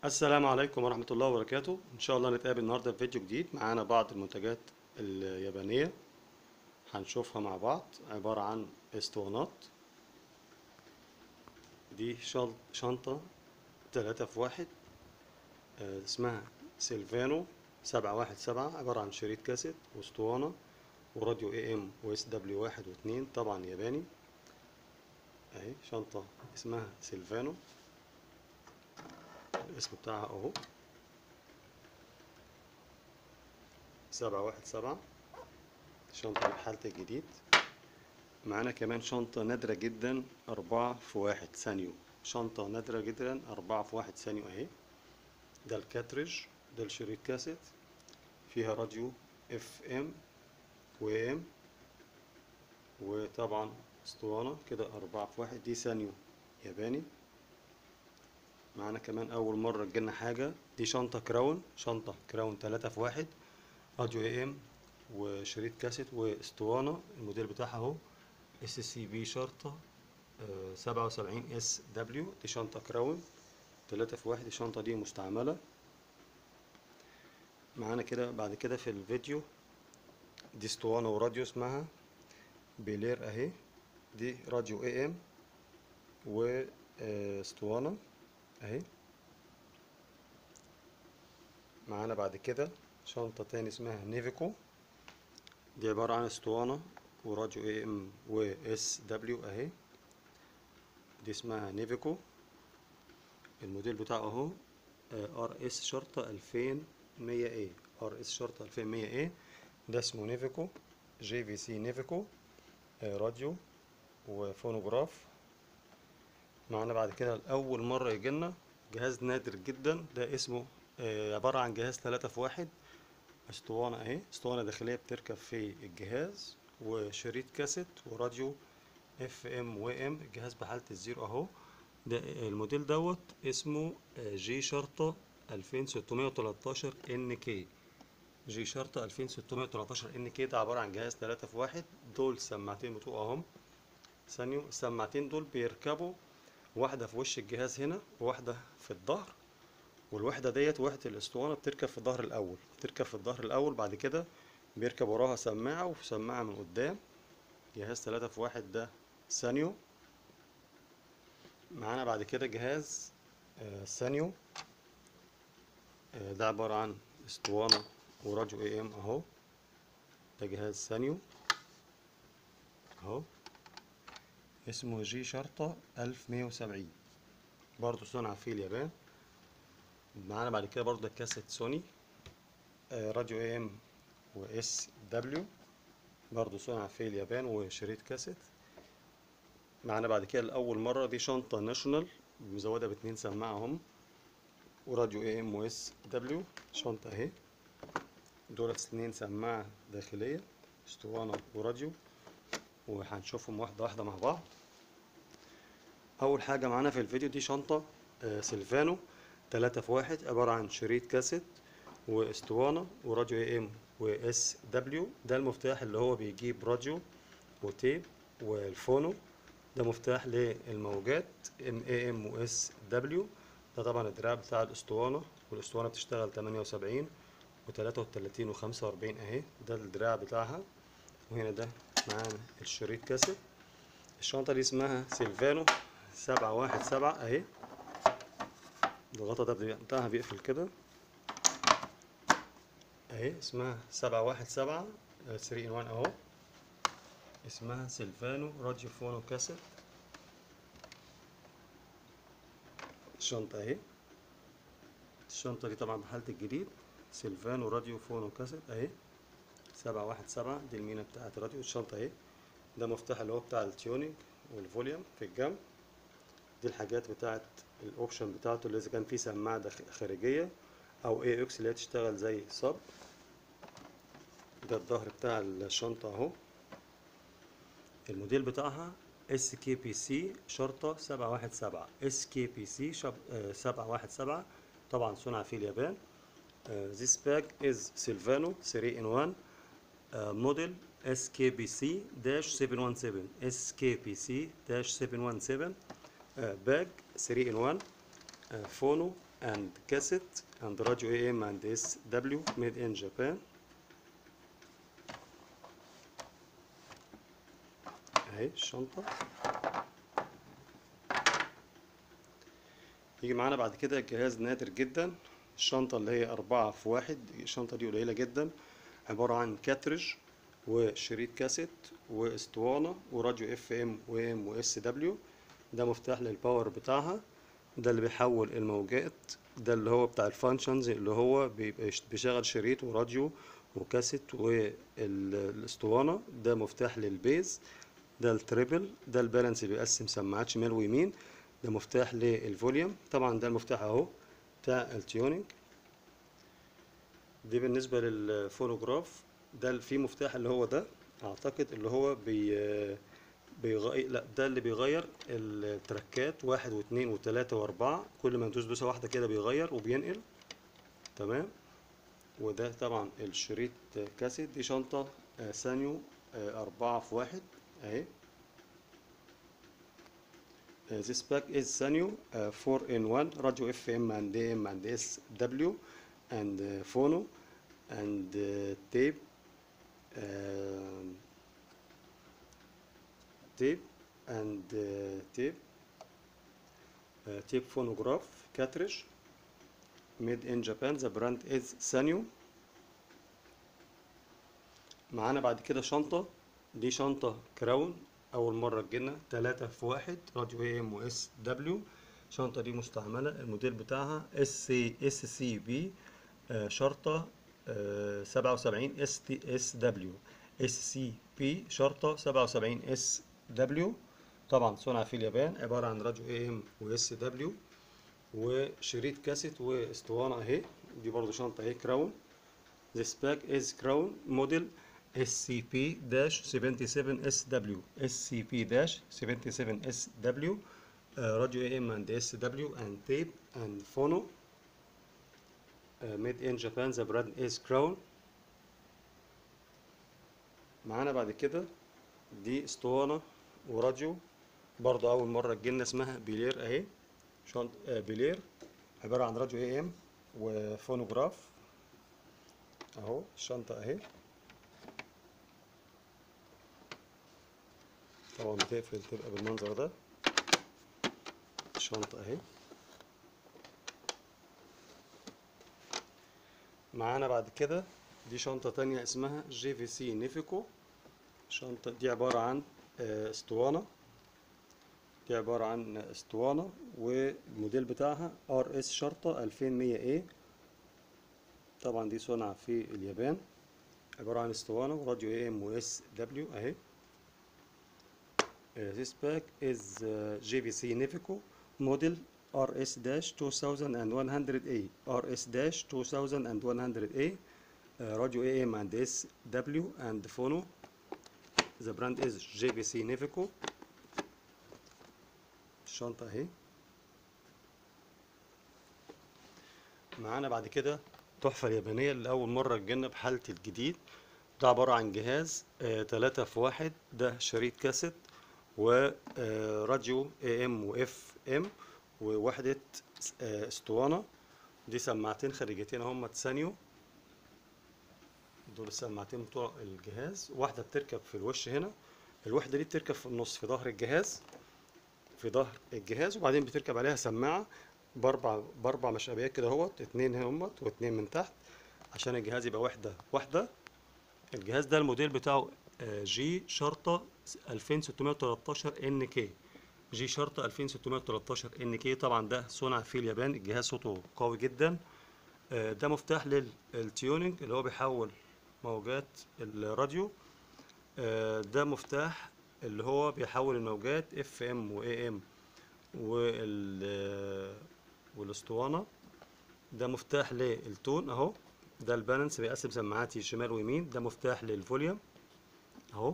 السلام عليكم ورحمة الله وبركاته إن شاء الله نتقابل النهاردة في فيديو جديد معانا بعض المنتجات اليابانية هنشوفها مع بعض عبارة عن اسطوانات دي شل- شنطة تلاتة في واحد آه، اسمها سيلفانو سبعة واحد سبعة عبارة عن شريط كاسيت واسطوانة وراديو اي ام واس دبليو واحد واتنين طبعا ياباني اهي شنطة اسمها سيلفانو الاسم بتاعها اهو سبعة واحد سبعة شنطة بحالة الجديد معانا كمان شنطة نادرة جدا أربعة في واحد ثانيو شنطة نادرة جدا أربعة في واحد ثانيو أهي ده الكاتريج ده الشريط كاسيت فيها راديو اف ام و ام وطبعا اسطوانة كده أربعة في واحد دي ثانيو ياباني معانا كمان أول مرة تجيلنا حاجة دي شنطة كراون شنطة كراون تلاتة في واحد راديو اي ام وشريط كاسيت واسطوانة الموديل بتاعها اهو اس سي بي شرطة سبعة وسبعين اس دبليو دي شنطة كراون تلاتة في واحد الشنطة دي مستعملة معانا كده بعد كده في الفيديو دي اسطوانة وراديو اسمها بيلير اهي دي راديو اي ام واسطوانة اهي معانا بعد كده شنطة تاني اسمها نيفيكو دي عبارة عن اسطوانة وراديو اي ام و اس دبليو اهي دي اسمها نيفيكو الموديل بتاعه اهو ار اس شرطة الفين مية اي ار اس شرطة الفين مية اي ده اسمه نيفيكو جي في سي نيفيكو آه، راديو وفونوجراف معانا بعد كده لأول مرة يجيلنا جهاز نادر جدا ده اسمه آه، عبارة عن جهاز تلاتة في واحد اسطوانة اهي اسطوانة داخلية بتركب في الجهاز وشريط كاسيت وراديو اف ام و ام الجهاز بحالة الزيرو اهو ده الموديل دوت اسمه آه، جي شرطة 2613 ان كي جي شرطة 2613 ان كي ده عبارة عن جهاز تلاتة في واحد دول سماعتين بتوع اهم ثانية السماعتين دول بيركبوا واحدة في وش الجهاز هنا وواحدة في الظهر والوحدة ديت وحدة الاسطوانة بتركب في الظهر الأول بتركب في الظهر الأول بعد كده بيركب وراها سماعة وسماعة من قدام جهاز تلاتة في واحد ده سانيو معانا بعد كده جهاز آه، سانيو آه، ده عبارة عن اسطوانة وراديو اي ام اهو ده جهاز سانيو اهو اسمه جي شرطة ألف مية وسبعين برضه صنع في اليابان معانا بعد كده برضه كاسيت سوني آه، راديو اي ام واس دبليو برضه صنع في اليابان وشريط كاسيت معانا بعد كده لأول مرة دي شنطة ناشونال مزودة باتنين سماعة هم وراديو اي ام واس دبليو شنطة اهي دولت اتنين سماعة داخلية اسطوانة وراديو وهنشوفهم واحدة واحدة مع بعض أول حاجة معانا في الفيديو دي شنطة آه، سيلفانو تلاتة في واحد عبارة عن شريط كاسيت واسطوانة وراديو اي ام واس دبليو ده المفتاح اللي هو بيجيب راديو وتيب والفونو ده مفتاح للموجات ام اي ام واس دبليو ده طبعا الدراع بتاع الاسطوانة والاسطوانة بتشتغل تمانية وسبعين وتلاتة وتلاتين وخمسة وأربعين اهي ده الدراع بتاعها وهنا ده معانا الشريط كاسيت الشنطة دي اسمها سيلفانو سبعة واحد سبعة اهي الغطا ده بي- بتاعها بيقفل كده اهي اسمها سبعة واحد سبعة ثري ان وان اهو اسمها سيلفانو راديو فونو كاسيت الشنطة اهي الشنطة دي طبعا بحالة الجديد سيلفانو راديو فونو كاسيت اهي سبعة واحد سبعة دي المينا بتاعت الراديو الشنطة اهي ده مفتاح اللي هو بتاع التيونينج والفوليوم في الجنب دي الحاجات بتاعت الاوبشن بتاعته اللي اذا كان فيه سماعة داخ- خارجية او اي اكس اللي هي تشتغل زي صب ده الظهر بتاع الشنطة اهو الموديل بتاعها اس كي بي سي شرطة سبعة واحد سبعة اس كي بي سي سبعة واحد سبعة طبعا صنع في اليابان Uh, this bag is Silvano 3 in 1 uh, model SKPC dash 717 SKPC dash 717 uh, bag 3 in 1 uh, phono and cassette and radio AM and SW made in Japan اهي الشنطة يجي معانا بعد كده جهاز نادر جدا الشنطة اللي هي أربعة في واحد الشنطة دي قليلة جدا عبارة عن كاترج وشريط كاسيت واسطوانة وراديو اف ام وام واس دبليو ده مفتاح للباور بتاعها ده اللي بيحول الموجات ده اللي هو بتاع الفانكشنز اللي هو بيبقى يشت- بيشغل شريط وراديو وكاسيت والاسطوانة ده مفتاح للبيز ده التريبل ده البالانس بيقسم سماعات شمال ويمين ده مفتاح للفوليوم طبعا ده المفتاح اهو بتاع التيونينج دي بالنسبة للفونوجراف ده في مفتاح اللي هو ده اعتقد اللي هو بي بيغير لا ده اللي بيغير التراكات واحد واثنين وثلاثة واربعة كل ما ندوس دوسة واحدة كده بيغير وبينقل تمام وده طبعا الشريط كاسيت دي شنطة آه، سانيو آه، أربعة في واحد أهي Uh, this pack is Sanyo uh, 4 in 1 radio FM and AM and SW and uh, phono and uh, tape um, tape and uh, tape uh, tape phonograph cartridge made in Japan the brand is Sanyo معانا بعد كده شنطة دي شنطة كراون أول مرة تجيلنا تلاتة في واحد راديو اي ام واس دبليو الشنطة دي مستعملة الموديل بتاعها اس سي اس سي بي شرطة سبعة وسبعين اس تي اس دبليو اس سي بي شرطة سبعة وسبعين اس دبليو طبعا صنع في اليابان عبارة عن راديو اي ام واس دبليو وشريط كاسيت واسطوانة اهي دي برضو شنطة اهي كراون This bag is Crown model SCP-77SW SCP-77SW uh, radio AM and SW and tape and phono uh, made in Japan the brand is Crown معانا بعد كده دي اسطوانة وراديو برضه أول مرة تجيلنا اسمها بيلير أهي شنط آه بيلير عبارة عن راديو اي ام وفونوجراف اهو الشنطة اهي طبعا بتقفل تبقى بالمنظر ده الشنطة اهي معانا بعد كده دي شنطة تانية اسمها جي في سي نيفيكو شنطة دي عبارة عن آه، اسطوانة دي عبارة عن اسطوانة والموديل بتاعها ار اس شرطة 2100 اي طبعا دي صنع في اليابان عبارة عن اسطوانة وراديو اي ام واس دبليو اهي Uh, this pack is uh, JVC Navico model RS-2100A RS-2100A uh, radio AM and SW and phono the brand is JVC Navico الشنطة اهي معانا بعد كده تحفة اليابانية اللي أول مرة تجينا بحالة الجديد ده عبارة عن جهاز آه تلاتة في واحد ده شريط كاسيت وراديو اي ام واف ام ووحدة آه اسطوانة دي سماعتين خارجيتين هم سانيو دول السماعتين بتوع الجهاز واحدة بتركب في الوش هنا الوحدة دي بتركب في النص في ظهر الجهاز في ظهر الجهاز وبعدين بتركب عليها سماعة باربع باربع مشابيات كده اهوت اتنين همت واتنين من تحت عشان الجهاز يبقى وحدة واحدة الجهاز ده الموديل بتاعه آه، جي شرطة 2613 ان كي جي شرطة 2613 ان كي طبعا ده صنع في اليابان الجهاز صوته قوي جدا آه، ده مفتاح للتيوننج اللي هو بيحول موجات الراديو آه، ده مفتاح اللي هو بيحول الموجات اف ام واي ام وال والاسطوانة ده مفتاح للتون اهو ده البالانس بيقسم سماعاتي شمال ويمين ده مفتاح للفوليوم اهو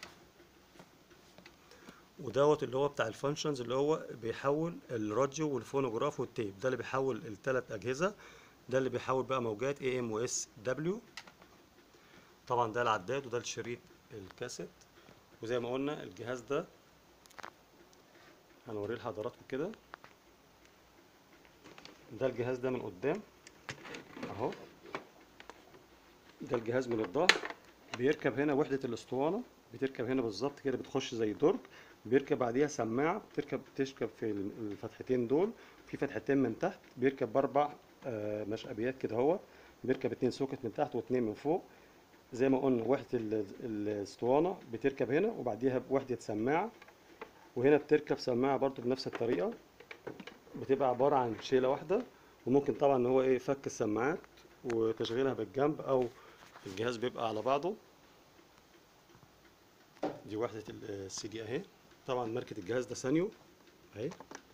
ودوت اللي هو بتاع الفانكشنز اللي هو بيحول الراديو والفونوجراف والتيب ده اللي بيحول الثلاث اجهزه ده اللي بيحول بقى موجات اي ام واس دبليو طبعا ده العداد وده الشريط الكاسيت وزي ما قلنا الجهاز ده هنوريه لحضراتكم كده ده الجهاز ده من قدام اهو ده الجهاز من الظهر بيركب هنا وحدة الاسطوانة بتركب هنا بالظبط كده بتخش زي درج بيركب بعديها سماعة بتركب تركب في الفتحتين دول في فتحتين من تحت بيركب بأربع آه، مشقبيات كده اهو بيركب اتنين سوكت من تحت واتنين من فوق زي ما قلنا وحدة ال- الاسطوانة بتركب هنا وبعديها وحدة سماعة وهنا بتركب سماعة برضو بنفس الطريقة بتبقى عبارة عن شيلة واحدة وممكن طبعا ان هو ايه فك السماعات وتشغيلها بالجنب او الجهاز بيبقى على بعضه دي وحدة السي دي اهي طبعا ماركة الجهاز ده سانيو اهي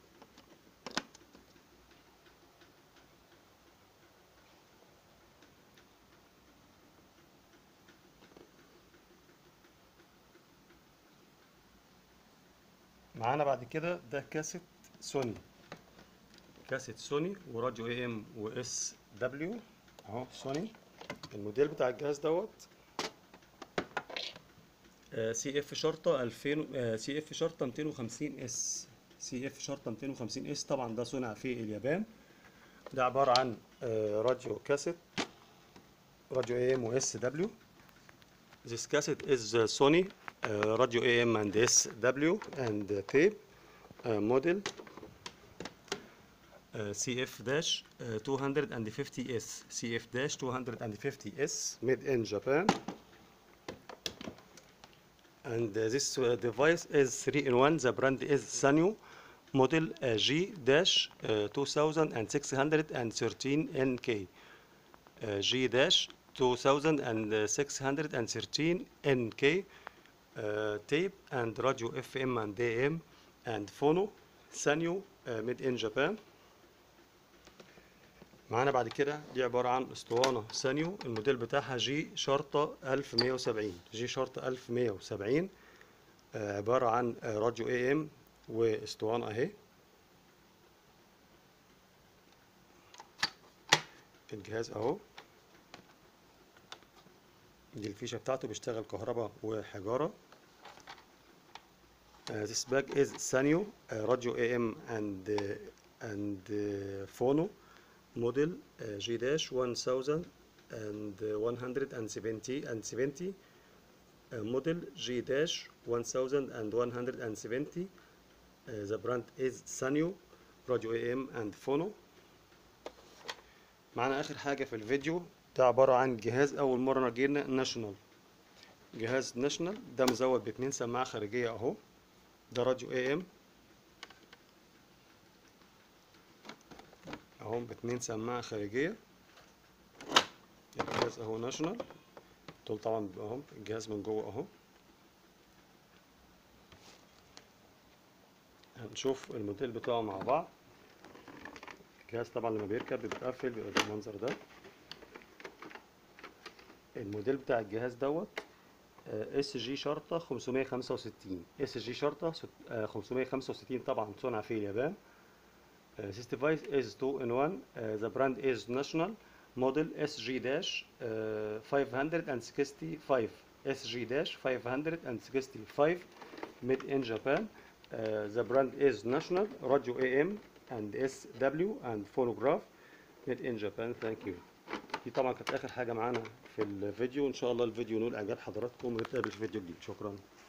معانا بعد كده ده كاسيت سوني كاسيت سوني وراديو اي ام واس دبليو اهو سوني الموديل بتاع الجهاز دوت سي اف شرطة 2000 سي اف شرطة 250 اس سي اف شرطة 250 اس طبعا ده صنع في اليابان ده عبارة عن آه، راديو كاسيت راديو اي ام واس دبليو This cassette is uh, Sony uh, radio AM and SW and uh, tape uh, model uh, CF-250S CF-250S made in Japan and uh, this uh, device is 3 in 1 the brand is Sanyo model uh, G-2613 NK uh, G-2613 NK uh, tape and radio FM and AM and phono Sanyo uh, made in Japan معانا بعد كده دي عبارة عن اسطوانة سانيو الموديل بتاعها جي شرطة 1170 جي شرطة 1170 آه، عبارة عن آه، راديو اي ام واسطوانة اهي الجهاز اهو دي الفيشة بتاعته بيشتغل كهرباء وحجارة Uh, this bag is Sanyo uh, radio AM and uh, and uh, phono model uh, G-1000 and uh, 170 and 70 uh, model G-1170 uh, the brand is Sanyo radio AM and phono معانا اخر حاجة في الفيديو ده عبارة عن جهاز اول مرة جينا ناشونال جهاز ناشونال ده مزود باتنين سماعة خارجية اهو ده راديو اي ام اهو باتنين سماعة خارجية الجهاز اهو ناشونال دول طبعا اهو الجهاز من جوه اهو هنشوف الموديل بتاعه مع بعض الجهاز طبعا لما بيركب بيتقفل بيبقى بالمنظر ده الموديل بتاع الجهاز دوت اس جي شرطة 565 اس جي شرطة ست- آه، 565 طبعا صنع في اليابان Uh, this device is 2 in 1 uh, the brand is national model SG dash uh, 565 SG dash 565 made in Japan uh, the brand is national radio AM and SW and phonograph made in Japan thank you دي طبعا كانت اخر حاجه معانا في الفيديو ان شاء الله الفيديو نول اعجاب حضراتكم ونتقابل في فيديو جديد شكرا